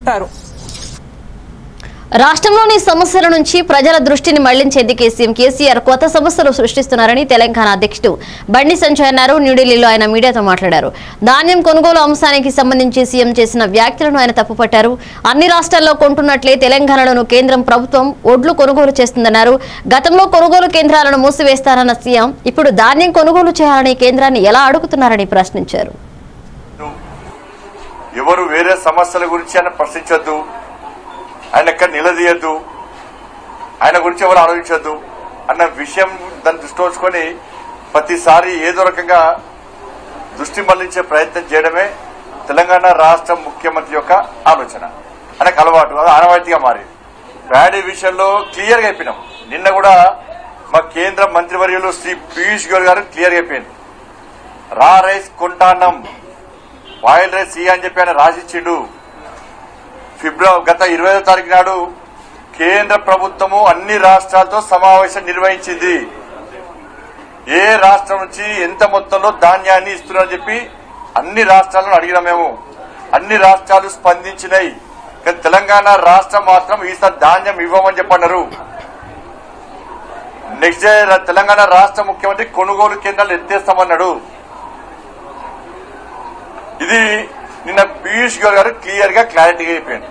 ఉంటారు రాష్ట్రంలోని సమస్యల నుంచి ప్రజల దృష్టిని మళ్లించేందుకే సీఎం కేసీఆర్ కొత్త సమస్యలు సృష్టిస్తున్నారని తెలంగాణ అధ్యక్షుడు బండి సంజయ్ అన్నారు న్యూఢిల్లీలో ఆయన మీడియాతో మాట్లాడారు ధాన్యం కొనుగోలు అంశానికి సంబంధించి సీఎం చేసిన వ్యాఖ్యలను ఆయన తప్పుపట్టారు అన్ని రాష్ట్రాల్లో కొంటున్నట్లే తెలంగాణలోను కేంద్రం ప్రభుత్వం ఒడ్లు కొనుగోలు చేస్తుందన్నారు గతంలో కొనుగోలు కేంద్రాలను మూసివేస్తారన్న సీఎం ఇప్పుడు ధాన్యం కొనుగోలు చేయాలని కేంద్రాన్ని ఎలా అడుగుతున్నారని ప్రశ్నించారు ఎవరు వేరే సమస్యల గురించి ఆయన ప్రశ్నించొద్దు ఆయన ఎక్కడ నిలదీయద్దు ఆయన గురించి ఎవరు ఆలోచించొద్దు అన్న విషయం దాన్ని దృష్టి ఉంచుకొని ప్రతిసారి ఏదో రకంగా దృష్టి మళ్లించే ప్రయత్నం చేయడమే తెలంగాణ రాష్ట్ర ముఖ్యమంత్రి యొక్క ఆలోచన ఆయనకు అలవాటు అది ఆనవాయితీగా మారింది ప్యాడీ విషయంలో క్లియర్ గా అయిపోయినాం నిన్న కూడా మా కేంద్ర మంత్రివర్యులు శ్రీ పీయూష్ గోయల్ గారు క్లియర్ గా అయిపోయింది రా రైస్ కొంటానం బాయిల్ రైస్ ఇయ్య అని చెప్పి ఆయన రాసిచ్చిండు ఫిబ్రవరి గత ఇరవై తారీఖు నాడు కేంద్ర ప్రభుత్వము అన్ని రాష్ట్రాలతో సమావేశం నిర్వహించింది ఏ రాష్ట్రం నుంచి ఎంత మొత్తంలో ధాన్యాన్ని ఇస్తున్నారని చెప్పి అన్ని రాష్ట్రాలను అడిగినాం మేము అన్ని రాష్ట్రాలు స్పందించినాయి కానీ తెలంగాణ రాష్ట్రం మాత్రం ఈసారి ధాన్యం ఇవ్వమని చెప్పన్నారు నెక్స్ట్ డే ర- తెలంగాణ రాష్ట్ర ముఖ్యమంత్రి కొనుగోలు కేంద్రాలు ఎత్తేస్తామన్నాడు ఇది నిన్న పీయూష్ గోయల్ గారు క్లియర్ గా క్లారిటీగా అయిపోయింది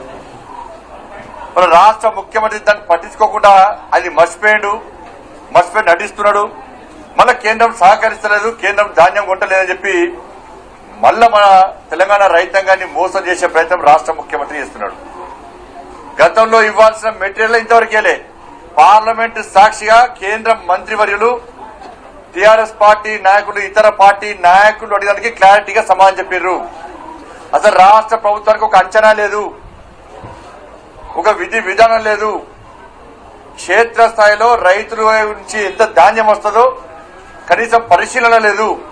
మన రాష్ట్ర ముఖ్యమంత్రి దాన్ని పట్టించుకోకుండా అది మర్చిపోయాడు మర్చిపోయి నటిస్తున్నాడు మళ్ళా కేంద్రం సహకరిస్తలేదు కేంద్రం ధాన్యం కొంటలేదని చెప్పి మళ్ళా మన తెలంగాణ రైతాంగాన్ని మోసం చేసే ప్రయత్నం రాష్ట్ర ముఖ్యమంత్రి చేస్తున్నాడు గతంలో ఇవ్వాల్సిన మెటీరియల్ ఇంతవరకేలే పార్లమెంటు సాక్షిగా కేంద్ర మంత్రివర్యులు టిఆర్ఎస్ పార్టీ నాయకులు ఇతర పార్టీ నాయకులు అడిగడానికి క్లారిటీగా సమాధానం చెప్పారు అసలు రాష్ట్ర ప్రభుత్వానికి ఒక అంచనా లేదు ఒక విధి విధానం లేదు క్షేత్రస్థాయిలో రైతుల నుంచి ఎంత ధాన్యం వస్తుందో కనీసం పరిశీలన లేదు